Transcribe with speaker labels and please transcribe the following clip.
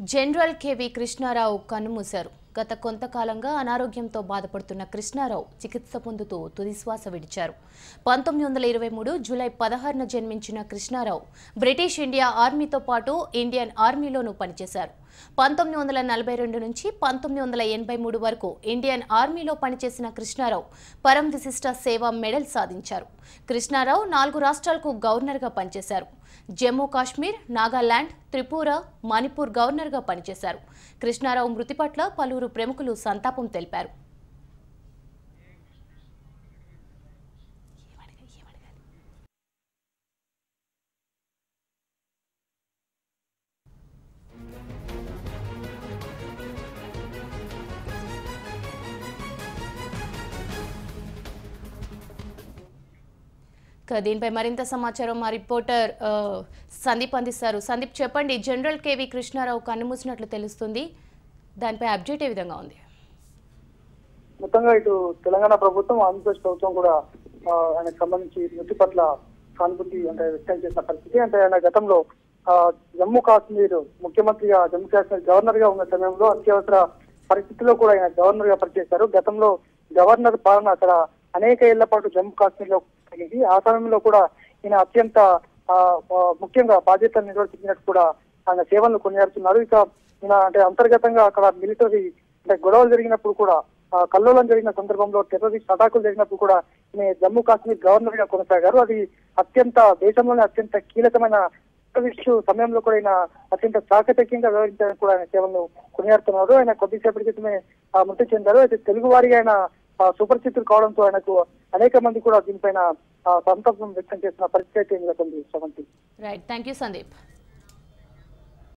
Speaker 1: general KV Krishnarao కన్నుమూశారు గత కొంతకాలంగా అనారోగ్యంతో బాధపడుతున్న కృష్ణారావు చికిత్స పొందుతూ తుదిశ్వాస విడిచారు పంతొమ్మిది వందల ఇరవై మూడు జూలై పదహారున జన్మించిన కృష్ణారావు బ్రిటిష్ ఇండియా ఆర్మీతో పాటు ఇండియన్ ఆర్మీలోనూ పనిచేశారు పంతొమ్మిది వందల నలభై రెండు నుంచి పంతొమ్మిది వందల ఎనభై మూడు వరకు ఇండియన్ ఆర్మీలో పనిచేసిన కృష్ణారావు పరం విశిష్ట సేవ మెడల్ సాధించారు కృష్ణారావు నాలుగు రాష్ట్రాలకు గవర్నర్గా పనిచేశారు జమ్మూ కాశ్మీర్ నాగాలాండ్ త్రిపుర మణిపూర్ గవర్నర్గా పనిచేశారు కృష్ణారావు మృతి పట్ల పలువురు ప్రముఖులు సంతాపం తెలిపారు ఇక దీనిపై మరింత సమాచారం మా రిపోర్టర్ ఆ, సందీప్ అందిస్తారు సందీప్ చెప్పండి జనరల్ కేవి కృష్ణారావు కన్నుమూసినట్లు తెలుస్తుంది దానిపై అప్డేట్ ఏ విధంగా ఉంది
Speaker 2: మొత్తంగా ఇటు తెలంగాణ ప్రభుత్వం ఆంధ్రప్రదేశ్ ప్రభుత్వం కూడా ఆ, ఆయనకు సంబంధించి మృతి పట్ల సానుభూతి అంటే వ్యక్తం చేసిన పరిస్థితి అంటే ఆయన గతంలో ఆ, జమ్మూ కాశ్మీర్ ముఖ్యమంత్రిగా జమ్మూ కాశ్మీర్ గవర్నర్ గా ఉన్న సమయంలో అత్యవసర పరిస్థితుల్లో కూడా ఆయన గవర్నర్ గా పనిచేశారు గతంలో గవర్నర్ పాలన అక్కడ అనేక ఏళ్ల పాటు జమ్మూ కాశ్మీర్ లో సాగింది ఆ సమయంలో కూడా ఈయన అత్యంత ఆ, ఆ, ముఖ్యంగా బాధ్యతలు నిర్వర్తించినట్టు కూడా ఆయన సేవలను కొనియాడుతున్నారు ఇక ఈయన అంటే అంతర్గతంగా అక్కడ మిలిటరీ అంటే గొడవలు జరిగినప్పుడు కూడా ఆ, కల్లోలం జరిగిన సందర్భంలో టెర్రరిస్ట్ అటాకులు జరిగినప్పుడు కూడా ఈయన జమ్మూ కాశ్మీర్ గవర్నర్ గా కొనసాగారు అది అత్యంత దేశంలోనే అత్యంత కీలకమైన టెర్రరిస్టు సమయంలో కూడా ఆయన అత్యంత చాకచక్యంగా వ్యవహరించడానికి కూడా ఆయన సేవలను కొనియాడుతున్నారు ఆయన కొద్దిసేపటి క్రితమే ఆ, మృతి చెందారు అయితే తెలుగు వారిగా ఆయన ఆ, సుపరిచితులు కావడంతో ఆయనకు అనేక మంది కూడా దీనిపైన ఆ, సంతాపం వ్యక్తం చేసిన పరిస్థితి అయితే నెలకొంది Sravanthi
Speaker 1: right thank you Sandeep